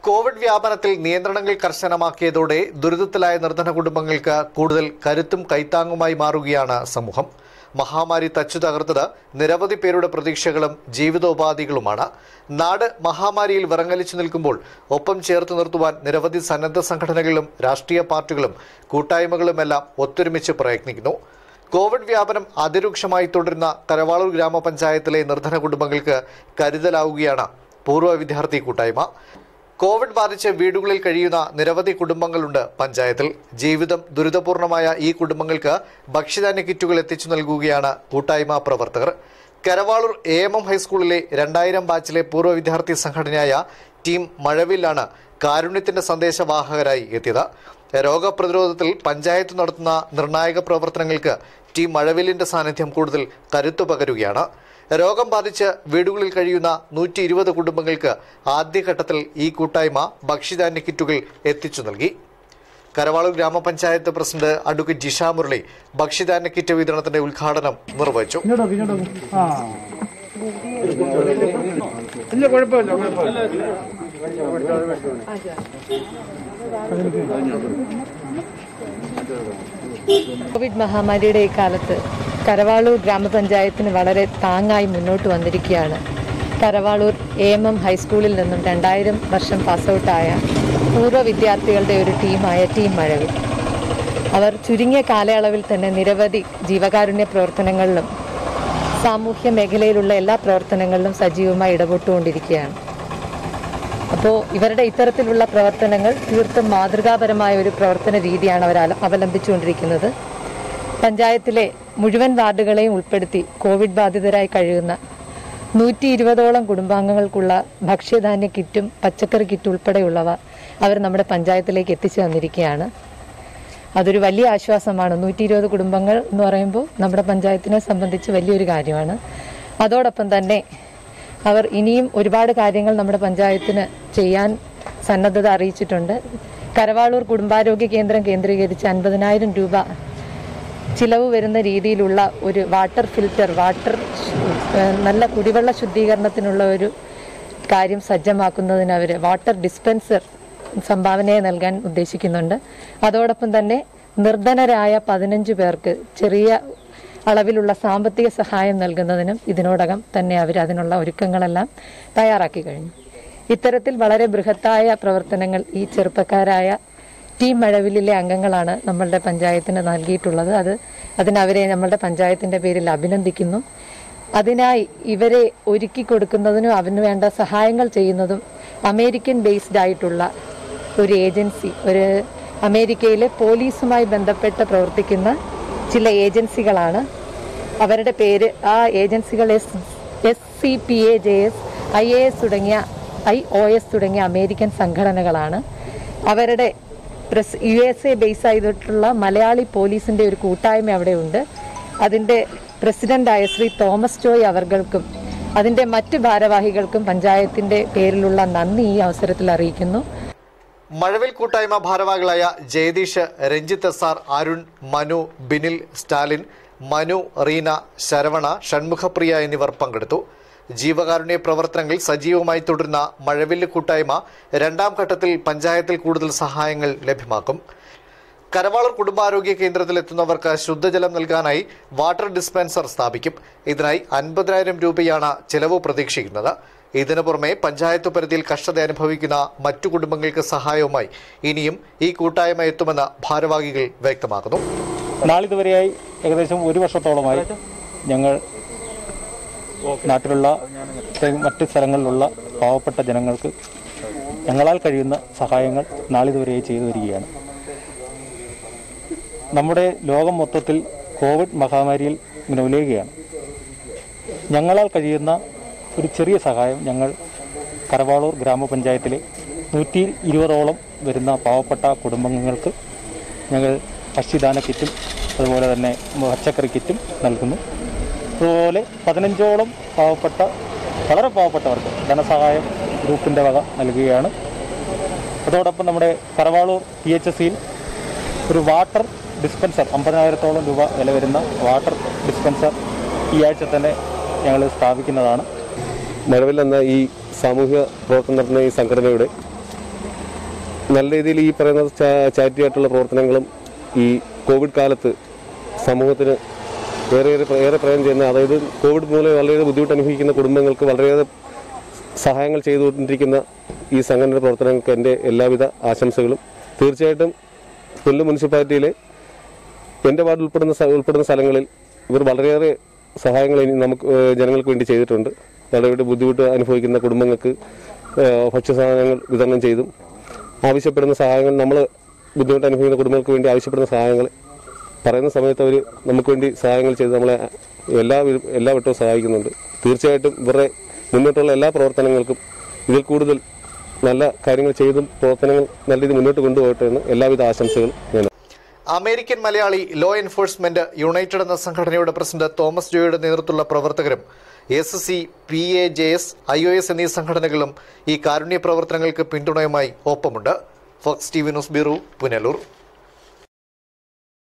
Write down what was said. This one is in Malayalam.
കോവിഡ് വ്യാപനത്തിൽ നിയന്ത്രണങ്ങൾ കർശനമാക്കിയതോടെ ദുരിതത്തിലായ നിർധന കുടുംബങ്ങൾക്ക് കൂടുതൽ കരുത്തും കൈത്താങ്ങുമായി മാറുകയാണ് സമൂഹം മഹാമാരി തച്ചു തകർത്തത് നിരവധി പേരുടെ പ്രതീക്ഷകളും ജീവിതോപാധികളുമാണ് നാട് മഹാമാരിയിൽ വിറങ്ങലിച്ചു നിൽക്കുമ്പോൾ ഒപ്പം ചേർത്ത് നിർത്തുവാൻ നിരവധി സന്നദ്ധ സംഘടനകളും രാഷ്ട്രീയ പാർട്ടികളും കൂട്ടായ്മകളുമെല്ലാം ഒത്തൊരുമിച്ച് പ്രയത്നിക്കുന്നു കോവിഡ് വ്യാപനം അതിരൂക്ഷമായി തുടരുന്ന കരവാളൂർ ഗ്രാമപഞ്ചായത്തിലെ നിർധന കുടുംബങ്ങൾക്ക് കരുതലാവുകയാണ് പൂർവ്വ വിദ്യാർത്ഥി കൂട്ടായ്മ കോവിഡ് ബാധിച്ച് വീടുകളിൽ കഴിയുന്ന നിരവധി കുടുംബങ്ങളുണ്ട് പഞ്ചായത്തിൽ ജീവിതം ദുരിതപൂർണമായ ഈ കുടുംബങ്ങൾക്ക് ഭക്ഷ്യധാന്യ കിറ്റുകൾ എത്തിച്ചു നൽകുകയാണ് കൂട്ടായ്മ പ്രവർത്തകർ കരവാളൂർ എ എം എം ഹൈസ്കൂളിലെ രണ്ടായിരം ബാച്ചിലെ പൂർവ്വ വിദ്യാർത്ഥി സംഘടനയായ ടീം മഴവില്ലാണ് കാരുണ്യത്തിന്റെ സന്ദേശവാഹകരായി എത്തിയത് രോഗപ്രതിരോധത്തിൽ പഞ്ചായത്ത് നടത്തുന്ന നിർണായക പ്രവർത്തനങ്ങൾക്ക് ടീം മഴവില്ലിന്റെ സാന്നിധ്യം കൂടുതൽ കരുത്തു പകരുകയാണ് രോഗം ബാധിച്ച് വീടുകളിൽ കഴിയുന്ന നൂറ്റി ഇരുപത് കുടുംബങ്ങൾക്ക് ആദ്യഘട്ടത്തിൽ ഈ കൂട്ടായ്മ ഭക്ഷ്യധാന്യ കിറ്റുകൾ എത്തിച്ചു നൽകി കരവാളൂർ ഗ്രാമപഞ്ചായത്ത് പ്രസിഡന്റ് അഡ്വക്കേറ്റ് ജിഷ മുരളി ഭക്ഷ്യധാന്യ കിറ്റ് വിതരണത്തിന്റെ ഉദ്ഘാടനം നിർവഹിച്ചു ഇങ്ങോട്ടോക്ക് ഇങ്ങോട്ടോക്ക് ആ ഇല്ല കുഴപ്പമില്ല കുഴപ്പമില്ല കോവിഡ് മഹാമാരിയുടെ ഈ കാലത്ത് കരവാളൂർ ഗ്രാമപഞ്ചായത്തിന് വളരെ താങ്ങായി മുന്നോട്ട് വന്നിരിക്കുകയാണ് കരവാളൂർ എ എം എം ഹൈസ്കൂളിൽ നിന്നും രണ്ടായിരം വർഷം പാസ് ഔട്ടായ പൂർവ്വ വിദ്യാർത്ഥികളുടെ ഒരു ടീമായ ടീം മഴവിൽ അവർ ചുരുങ്ങിയ കാലയളവിൽ തന്നെ നിരവധി ജീവകാരുണ്യ പ്രവർത്തനങ്ങളിലും സാമൂഹ്യ മേഖലയിലുള്ള എല്ലാ പ്രവർത്തനങ്ങളിലും സജീവമായി ഇടപെട്ടുകൊണ്ടിരിക്കുകയാണ് അപ്പോൾ ഇവരുടെ ഇത്തരത്തിലുള്ള പ്രവർത്തനങ്ങൾ തീർത്തും മാതൃകാപരമായ ഒരു പ്രവർത്തന രീതിയാണ് അവർ അല- അവലംബിച്ചുകൊണ്ടിരിക്കുന്നത് പഞ്ചായത്തിലെ മുഴുവൻ വാർഡുകളെയും ഉൾപ്പെടുത്തി കോവിഡ് ബാധിതരായി കഴിയുന്ന നൂറ്റി ഇരുപതോളം കുടുംബാംഗങ്ങൾക്കുള്ള ഭക്ഷ്യധാന്യ കിറ്റും പച്ചക്കറി കിറ്റ് ഉൾപ്പെടെയുള്ളവ അവർ നമ്മുടെ പഞ്ചായത്തിലേക്ക് എത്തിച്ചു തന്നിരിക്കുകയാണ് അതൊരു വലിയ ആശ്വാസമാണ് നൂറ്റി ഇരുപത് കുടുംബങ്ങൾ എന്ന് പറയുമ്പോൾ നമ്മുടെ പഞ്ചായത്തിനെ സംബന്ധിച്ച് വലിയൊരു കാര്യമാണ് അതോടൊപ്പം തന്നെ അവർ ഇനിയും ഒരുപാട് കാര്യങ്ങൾ നമ്മുടെ പഞ്ചായത്തിന് ചെയ്യാൻ സന്നദ്ധത അറിയിച്ചിട്ടുണ്ട് കരവാളൂർ കുടുംബാരോഗ്യ കേന്ദ്രം കേന്ദ്രീകരിച്ച് അൻപതിനായിരം രൂപ ചിലവ് വരുന്ന രീതിയിലുള്ള ഒരു വാട്ടർ ഫിൽറ്റർ വാട്ടർ ശു- ഏഹ് നല്ല കുടിവെള്ള ശുദ്ധീകരണത്തിനുള്ള ഒരു കാര്യം സജ്ജമാക്കുന്നതിന് അവർ വാട്ടർ ഡിസ്പെൻസർ സംഭാവനയെ നൽകാൻ ഉദ്ദേശിക്കുന്നുണ്ട് അതോടൊപ്പം തന്നെ നിർധനരായ പതിനഞ്ച് പേർക്ക് ചെറിയ അളവിലുള്ള സാമ്പത്തിക സഹായം നൽകുന്നതിനും ഇതിനോടകം തന്നെ അവർ അതിനുള്ള ഒരുക്കങ്ങളെല്ലാം തയ്യാറാക്കി കഴിഞ്ഞു ഇത്തരത്തിൽ വളരെ ബൃഹത്തായ പ്രവർത്തനങ്ങൾ ഈ ചെറുപ്പക്കാരായ ടീം മഴവില്ലിലെ അംഗങ്ങളാണ് നമ്മളുടെ പഞ്ചായത്തിന് നൽകിയിട്ടുള്ളത് അത് അതിനവരെ നമ്മളുടെ പഞ്ചായത്തിന്റെ പേരിൽ അഭിനന്ദിക്കുന്നു അതിനായി ഇവരെ ഒരുക്കി കൊടുക്കുന്നതിനും അതിനു വേണ്ട സഹായങ്ങൾ ചെയ്യുന്നതും അമേരിക്കൻ ബേസ്ഡ് ആയിട്ടുള്ള ഒരു ഏജൻസി ഒരു അമേരിക്കയിലെ പോലീസുമായി ബന്ധപ്പെട്ട് പ്രവർത്തിക്കുന്ന ചില ഏജൻസികളാണ് അവരുടെ പേര് ആ ഏജൻസികൾ S S C P A J S I A S തുടങ്ങിയ ഐ ഒ എസ് തുടങ്ങിയ അമേരിക്കൻ സംഘടനകളാണ് അവരുടെ press U S A base ചെയ്തിട്ടുള്ള മലയാളി പോലീസിന്റെ ഒരു കൂട്ടായ്മ അവിടെയുണ്ട് അതിന്റെ പ്രസിഡന്റായ ശ്രീ തോമസ് ജോയ് അവർകൾക്കും അതിന്റെ മറ്റ് ഭാരവാഹികൾക്കും പഞ്ചായത്തിന്റെ പേരിലുള്ള നന്ദി ഈ അവസരത്തിൽ അറിയിക്കുന്നു മഴവിൽ കൂട്ടായ്മ ഭാരവാഹികളായ Jayadeesh Ranjith S R Arun Manu Binil Stalin Manu Reena Saravana Shanmukhapriya എന്നിവർ പങ്കെടുത്തു ജീവകാരുണ്യ പ്രവർത്തനങ്ങൾ സജീവമായി തുടരുന്ന മഴവില്ല് കൂട്ടായ്മ രണ്ടാം ഘട്ടത്തിൽ പഞ്ചായത്തിൽ കൂടുതൽ സഹായങ്ങൾ ലഭ്യമാക്കും കരവാളൂർ കുടുംബാരോഗ്യ കേന്ദ്രത്തിൽ എത്തുന്നവർക്ക് ശുദ്ധജലം നൽകാനായി വാട്ടർ ഡിസ്പെൻസർ സ്ഥാപിക്കും ഇതിനായി അൻപതിനായിരം രൂപയാണ് ചെലവ് പ്രതീക്ഷിക്കുന്നത് ഇതിനു പുറമെ പഞ്ചായത്ത് പരിധിയിൽ കഷ്ടത അനുഭവിക്കുന്ന മറ്റു കുടുംബങ്ങൾക്ക് സഹായവുമായി ഇനിയും ഈ കൂട്ടായ്മ എത്തുമെന്ന് ഭാരവാഹികൾ വ്യക്തമാക്കുന്നു നാളിതുവരെയായി ഏകദേശം ഒരു വർഷത്തോളമായി ഞങ്ങൾ നാട്ടിലുള്ള മറ്റ് സ്ഥലങ്ങളിലുള്ള പാവപ്പെട്ട ജനങ്ങൾക്ക് ഞങ്ങളാൽ കഴിയുന്ന സഹായങ്ങൾ നാളിതുവരെയായി ചെയ്തു വരികയാണ് നമ്മുടെ ലോകം മൊത്തത്തിൽ കോവിഡ് മഹാമാരിയിൽ ഇങ്ങനെ ഉലയുകയാണ് ഞങ്ങളാൽ കഴിയുന്ന ഒരു ചെറിയ സഹായം ഞങ്ങൾ കരവാളൂർ ഗ്രാമപഞ്ചായത്തിലെ നൂറ്റി ഇരുപതോളം വരുന്ന പാവപ്പെട്ട കുടുംബങ്ങൾക്ക് ഞങ്ങൾ ഭക്ഷ്യദാന കിറ്റും അതുപോലെ തന്നെ പച്ചക്കറി കിറ്റും നൽകുന്നു അതുപോലെ പതിനഞ്ചോളം പാവപ്പെട്ട വളരെ പാവപ്പെട്ടവർക്ക് ധനസഹായം ഗ്രൂപ്പിൻ്റെ വക നൽകുകയാണ് അതോടൊപ്പം നമ്മുടെ കരവാളൂർ പി എച്ച് എസ് സിയിൽ ഒരു വാട്ടർ ഡിസ്പെൻസർ അമ്പതിനായിരത്തോളം രൂപ വില വരുന്ന വാട്ടർ ഡിസ്പെൻസർ ഈ ആഴ്ച തന്നെ ഞങ്ങൾ സ്ഥാപിക്കുന്നതാണ് മഴവിൽ എന്ന ഈ സാമൂഹ്യ പ്രവർത്തനം നടത്തുന്ന ഈ സംഘടനയുടെ നല്ല രീതിയിൽ ഈ പറയുന്ന ചാരിറ്റി ആയിട്ടുള്ള പ്രവർത്തനങ്ങളും ഈ കോവിഡ് കാലത്ത് സമൂഹത്തിന് ഏറെ ഏറെ ഏറെ പ്രയോജനം ചെയ്യുന്ന അതായത് കോവിഡ് മൂലം വളരെയേറെ ബുദ്ധിമുട്ട് അനുഭവിക്കുന്ന കുടുംബങ്ങൾക്ക് വളരെയേറെ സഹായങ്ങൾ ചെയ്തുകൊണ്ടിരിക്കുന്ന ഈ സംഘടന പ്രവർത്തനങ്ങൾക്ക് എൻ്റെ എല്ലാവിധ ആശംസകളും തീർച്ചയായിട്ടും കൊല്ലം മുനിസിപ്പാലിറ്റിയിലെ എൻ്റെ വാർഡ് ഉൾപ്പെടുന്ന സ്ഥ- ഉൾപ്പെടുന്ന സ്ഥലങ്ങളിൽ ഇവർ വളരെയേറെ സഹായങ്ങൾ ഇനി നമുക്ക് ഏഹ്, ജനങ്ങൾക്ക് വേണ്ടി ചെയ്തിട്ടുണ്ട് വളരെ ബുദ്ധിമുട്ട് അനുഭവിക്കുന്ന കുടുംബങ്ങൾക്ക് ഏഹ്, ഭക്ഷ്യസാധനങ്ങൾ വിതരണം ചെയ്തും ആവശ്യപ്പെടുന്ന സഹായങ്ങൾ നമ്മൾ ബുദ്ധിമുട്ട് അനുഭവിക്കുന്ന കുടുംബങ്ങൾക്ക് വേണ്ടി ആവശ്യപ്പെടുന്ന സഹായങ്ങൾ പറയുന്ന സമയത്ത് അവർ നമുക്ക് വേണ്ടി സഹായങ്ങൾ ചെയ്ത് നമ്മളെ എല്ലാ വി- എല്ലാ വട്ടവും സഹായിക്കുന്നുണ്ട് തീർച്ചയായിട്ടും ഇവരുടെ മുന്നോട്ടുള്ള എല്ലാ പ്രവർത്തനങ്ങൾക്കും ഇതിൽ കൂടുതൽ നല്ല കാര്യങ്ങൾ ചെയ്തും പ്രവർത്തനങ്ങൾ നല്ല രീതിയിൽ മുന്നോട്ട് കൊണ്ടുപോകട്ടെ എന്ന് എല്ലാവിധ ആശംസകളും ഞാൻ American Malayali law enforcement united എന്ന സംഘടനയുടെ പ്രസിഡന്റ് തോമസ് ജോയുടെ നേതൃത്വത്തിലുള്ള പ്രവർത്തകരും S C P A J S I O S എന്നീ സംഘടനകളും ഈ കാരുണ്യ പ്രവർത്തനങ്ങൾക്ക് പിന്തുണയുമായി ഒപ്പമുണ്ട് Fox T V news bureau Punalur